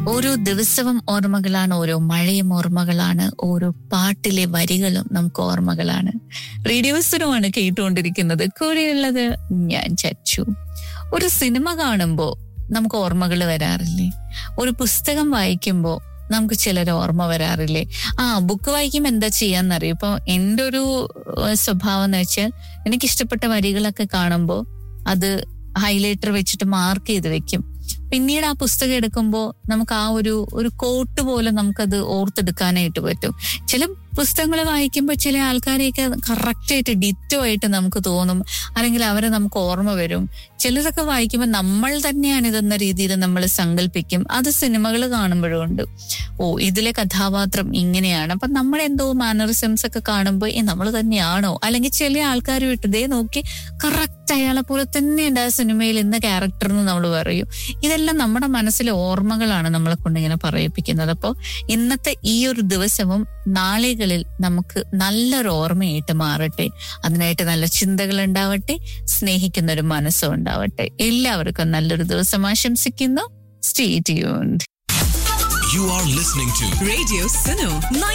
ഓരോ ദിവസവും ഓർമ്മകളാണ് ഓരോ മഴയും ഓർമ്മകളാണ് ഓരോ പാട്ടിലെ വരികളും നമുക്ക് ഓർമ്മകളാണ് റേഡിയോസിനുമാണ് കേട്ടുകൊണ്ടിരിക്കുന്നത് കൂടെയുള്ളത് ഞാൻ ചച്ചു ഒരു സിനിമ കാണുമ്പോൾ നമുക്ക് ഓർമ്മകൾ വരാറില്ലേ ഒരു പുസ്തകം വായിക്കുമ്പോൾ നമുക്ക് ചിലർ ഓർമ്മ വരാറില്ലേ ആ ബുക്ക് വായിക്കുമ്പോൾ എന്താ ചെയ്യാന്നറിയോ ഇപ്പൊ എൻ്റെ ഒരു ഏഹ്, സ്വഭാവം എന്ന് വെച്ചാൽ എനിക്ക് ഇഷ്ടപ്പെട്ട വരികളൊക്കെ കാണുമ്പോൾ അത് ഹൈലൈറ്റർ വെച്ചിട്ട് മാർക്ക് ചെയ്ത് വെക്കും പിന്നീട് ആ പുസ്തകം എടുക്കുമ്പോൾ നമുക്ക് ആ ഒരു ഒരു കോട്ട് പോലെ നമുക്കത് ഓർത്തെടുക്കാനായിട്ട് പറ്റും ചില പുസ്തകങ്ങൾ വായിക്കുമ്പോൾ ചില ആൾക്കാരെയൊക്കെ കറക്റ്റ് ആയിട്ട് ഡിറ്റോ ആയിട്ട് നമുക്ക് തോന്നും അല്ലെങ്കിൽ അവരെ നമുക്ക് ഓർമ്മ വരും ചിലരൊക്കെ വായിക്കുമ്പോൾ നമ്മൾ തന്നെയാണ് ഇതെന്ന രീതിയിൽ നമ്മൾ സങ്കല്പിക്കും അത് സിനിമകൾ കാണുമ്പോഴും ഉണ്ട് ഓ ഇതിലെ കഥാപാത്രം ഇങ്ങനെയാണ് അപ്പൊ നമ്മൾ എന്തോ മാനറിസംസ് ഒക്കെ കാണുമ്പോൾ ഏ നമ്മൾ തന്നെയാണോ അല്ലെങ്കിൽ ചില ആൾക്കാർ വിട്ട് ദേ നോക്കി കറക്റ്റ് അയാളെ പോലെ തന്നെയുണ്ട് ആ സിനിമയിൽ ഇന്ന ക്യാരക്ടർ എന്ന് നമ്മൾ പറയും ഇതെല്ലാം നമ്മുടെ മനസ്സിലെ ഓർമ്മകളാണ് നമ്മളെ കൊണ്ട് ഇങ്ങനെ പറയിപ്പിക്കുന്നത് അപ്പോൾ ഇന്നത്തെ ഈ ഒരു ദിവസവും നാളുകളിൽ നമുക്ക് നല്ലൊരു ഓർമ്മയായിട്ട് മാറട്ടെ അതിനായിട്ട് നല്ല ചിന്തകൾ ഉണ്ടാവട്ടെ സ്നേഹിക്കുന്ന ഒരു മനസ്സും ഉണ്ടാവട്ടെ എല്ലാവർക്കും നല്ലൊരു ദിവസം ആശംസിക്കുന്നു stay tuned You are listening to Radio Sino